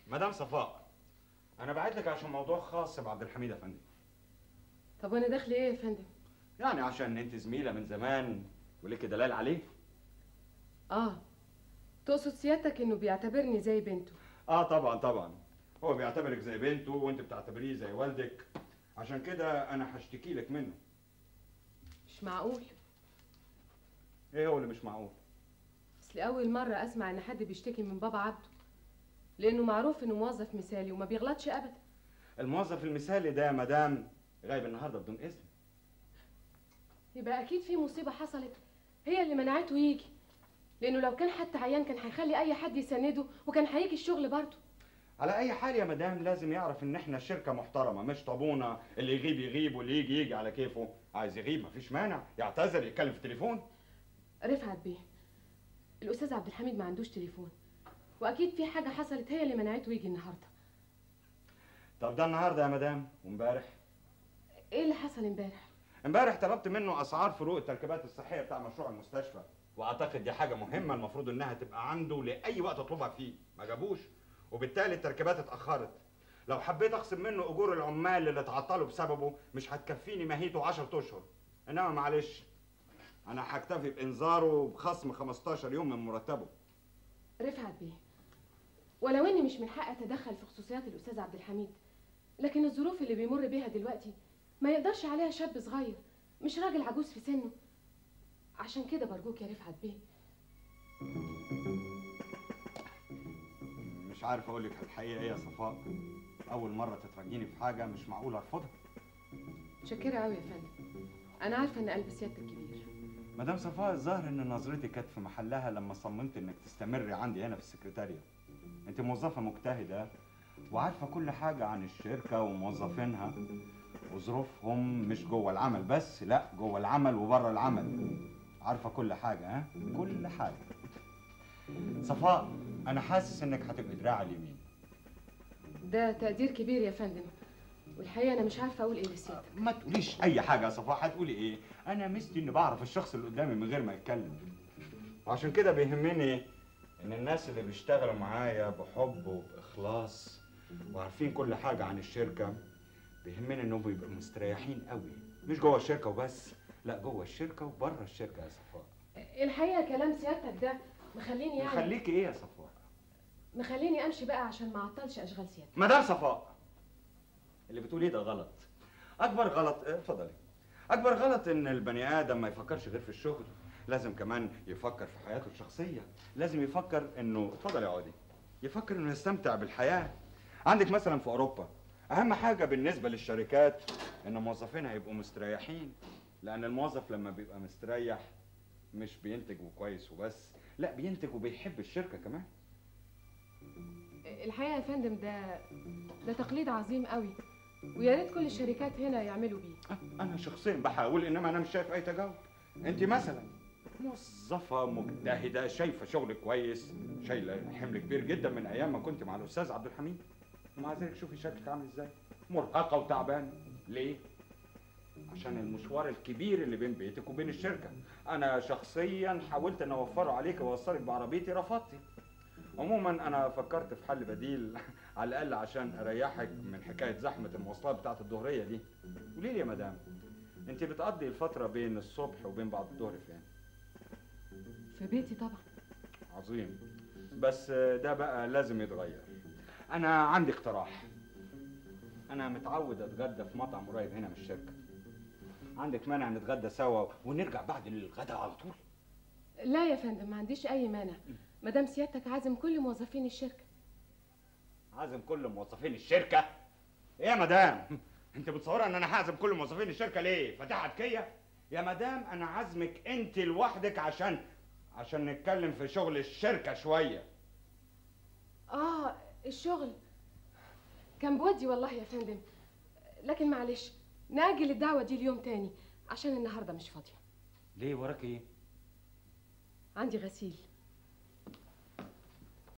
مدام صفاء انا بعت لك عشان موضوع خاص بعبد الحميد افندي طب وانا داخل ايه يا فندم يعني عشان انت زميله من زمان وليك دلال عليه اه تقصد سيادتك انه بيعتبرني زي بنته اه طبعا طبعا هو بيعتبرك زي بنته وانت بتعتبريه زي والدك عشان كده انا هشتكي لك منه مش معقول ايه هو اللي مش معقول اصل اول مره اسمع ان حد بيشتكي من بابا عبده لانه معروف انه موظف مثالي وما بيغلطش ابدا الموظف المثالي ده يا مدام غايب النهارده بدون اذن يبقى اكيد في مصيبه حصلت هي اللي منعته يجي لانه لو كان حتى عيان كان هيخلي اي حد يسنده وكان هيجي الشغل برضه على اي حال يا مدام لازم يعرف ان احنا شركه محترمه مش طابونه اللي يغيب يغيب واللي يجي يجي على كيفه عايز يغيب مفيش مانع يعتذر يتكلم في التليفون رفعت بيه الاستاذ عبد الحميد ما عندوش تليفون واكيد في حاجه حصلت هي اللي منعته يجي النهارده طب ده النهارده يا مدام وامبارح ايه اللي حصل امبارح امبارح طلبت منه اسعار فروق التركيبات الصحيه بتاع مشروع المستشفى واعتقد دي حاجه مهمه المفروض انها تبقى عنده لاي وقت اطلبها فيه ما جابوش وبالتالي التركيبات اتاخرت لو حبيت اخصم منه اجور العمال اللي اتعطلوا بسببه مش هتكفيني ماهيته 10 اشهر انما معلش انا هكتفي بانذاره بخصم 15 يوم من مرتبه رفعت بيه ولو اني مش من حقي اتدخل في خصوصيات الاستاذ عبد الحميد لكن الظروف اللي بيمر بيها دلوقتي ما يقدرش عليها شاب صغير مش راجل عجوز في سنه عشان كده برجوك يا رفعت بيه مش عارف اقول لك الحقيقه ايه يا صفاء اول مره تترجيني في حاجه مش معقول ارفضها متشكره قوي يا فندم انا عارفه ان قلب سيادتك كبير مدام صفاء الظاهر ان نظرتي كانت في محلها لما صممت انك تستمري عندي هنا في السكرتارية انت موظفة مجتهدة وعارفة كل حاجة عن الشركة وموظفينها وظروفهم مش جوه العمل بس لا جوه العمل وبره العمل عارفة كل حاجة ها كل حاجة صفاء انا حاسس انك هتبقي دراع اليمين ده تقدير كبير يا فندم والحقيقه انا مش عارفه اقول ايه لسيادتك ما تقوليش اي حاجه يا صفاء هتقولي ايه انا مستي اني بعرف الشخص اللي قدامي من غير ما يتكلم وعشان كده بيهمني ان الناس اللي بيشتغلوا معايا بحب وباخلاص وعارفين كل حاجه عن الشركه بيهمني انهم يبقوا مستريحين قوي مش جوه الشركه وبس لا جوه الشركه وبره الشركه يا صفاء الحقيقه كلام سيادتك ده مخليني يعني خليكي ايه يا صفاء مخليني امشي بقى عشان ما اعطلش اشغال سيادتك مدام صفاء اللي بتقوليه ده غلط اكبر غلط اه، اتفضلي اكبر غلط ان البني ادم ما يفكرش غير في الشغل لازم كمان يفكر في حياته الشخصيه لازم يفكر انه اتفضلي يا عودي يفكر انه يستمتع بالحياه عندك مثلا في اوروبا اهم حاجه بالنسبه للشركات ان موظفينها يبقوا مستريحين لان الموظف لما بيبقى مستريح مش بينتج وكويس وبس لا بينتج وبيحب الشركه كمان الحقيقه يا فندم ده ده تقليد عظيم قوي ويا ريت كل الشركات هنا يعملوا بيه انا شخصيا بحاول انما انا مش شايف اي تجاوب انت مثلا موظفه مجتهده شايفه شغل كويس شايله حمل كبير جدا من ايام ما كنت مع الاستاذ عبد الحميد ومع ذلك شوفي شكلك عامل ازاي مرهقه وتعبانه ليه عشان المشوار الكبير اللي بين بيتك وبين الشركه انا شخصيا حاولت ان اوفره عليك واوصلك بعربيتي رفضتي عموما انا فكرت في حل بديل على الاقل عشان اريحك من حكايه زحمه المواصلات بتاعه الظهريه دي قولي لي يا مدام انت بتقضي الفتره بين الصبح وبين بعد الظهر فين في بيتي طبعا عظيم بس ده بقى لازم يتغير انا عندي اقتراح انا متعود اتغدى في مطعم قريب هنا من الشركه عندك مانع نتغدى سوا ونرجع بعد الغداء على طول لا يا فندم ما عنديش اي مانع ما دام سيادتك عازم كل موظفين الشركه عازم كل موظفين الشركه ايه يا مدام انت متصوره ان انا هعزم كل موظفين الشركه ليه فاتحه كيه يا مدام انا عازمك انت لوحدك عشان عشان نتكلم في شغل الشركه شويه اه الشغل كان بودي والله يا فندم لكن معلش ناجل الدعوه دي اليوم تاني عشان النهارده مش فاضيه ليه وراك ايه عندي غسيل